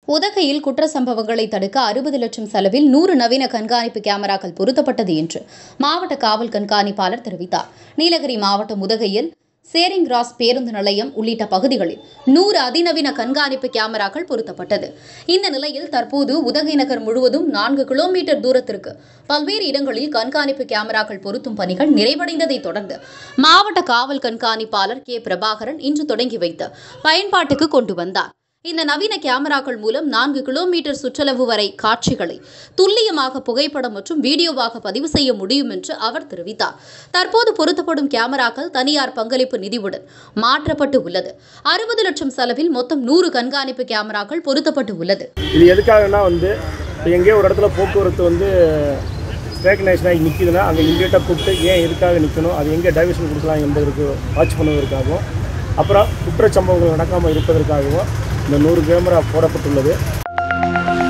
உதகையில் குற்ற சம்பவங்களை தடுக்க அறுபது லட்சம் செலவில் நூறு நவீன கண்காணிப்பு கேமராக்கள் பொருத்தப்பட்டது என்று மாவட்ட காவல் கண்காணிப்பாளர் தெரிவித்தார் நீலகிரி மாவட்டம் உதகையில் சேரிங் கிராஸ் பேருந்து நிலையம் உள்ளிட்ட பகுதிகளில் நூறு அதிநவீன கண்காணிப்பு கேமராக்கள் பொருத்தப்பட்டது இந்த நிலையில் தற்போது உதகை நகர் முழுவதும் நான்கு கிலோமீட்டர் தூரத்திற்கு பல்வேறு இடங்களில் கண்காணிப்பு கேமராக்கள் பொருத்தும் பணிகள் நிறைவடைந்ததைத் தொடர்ந்து மாவட்ட காவல் கண்காணிப்பாளர் கே பிரபாகரன் இன்று தொடங்கி வைத்து பயன்பாட்டுக்கு கொண்டு வந்தார் இந்த நவீன கேமராக்கள் மூலம் நான்கு கிலோமீட்டர் சுற்றளவு வரை காட்சிகளை துல்லியமாக புகைப்படம் மற்றும் வீடியோவாக பதிவு செய்ய முடியும் என்று அவர் தெரிவித்தார் தற்போது பொருத்தப்படும் கேமராக்கள் தனியார் பங்களிப்பு நிதியுடன் மாற்றப்பட்டு உள்ளது அறுபது லட்சம் செலவில் மொத்தம் நூறு கண்காணிப்பு கேமராக்கள் பொருத்தப்பட்டு உள்ளது இது எதுக்காகனா வந்து இப்போ எங்கேயோ ஒரு இடத்துல போக்குவரத்து வந்து ஸ்டேக்னேஷன் ஆகி நிற்கிதுன்னா அங்கே இமீடியட்டாக கூப்பிட்டு ஏன் எதுக்காக நிற்கணும் அது எங்கே டைவர்ஷன் கொடுக்கலாம் என்பதற்கு வாட்ச் பண்ணுவதற்காகவும் அப்புறம் குற்றச் சம்பவங்கள் நடக்காமல் இருப்பதற்காகவும் இந்த நூறு கேமரா போடப்பட்டுள்ளது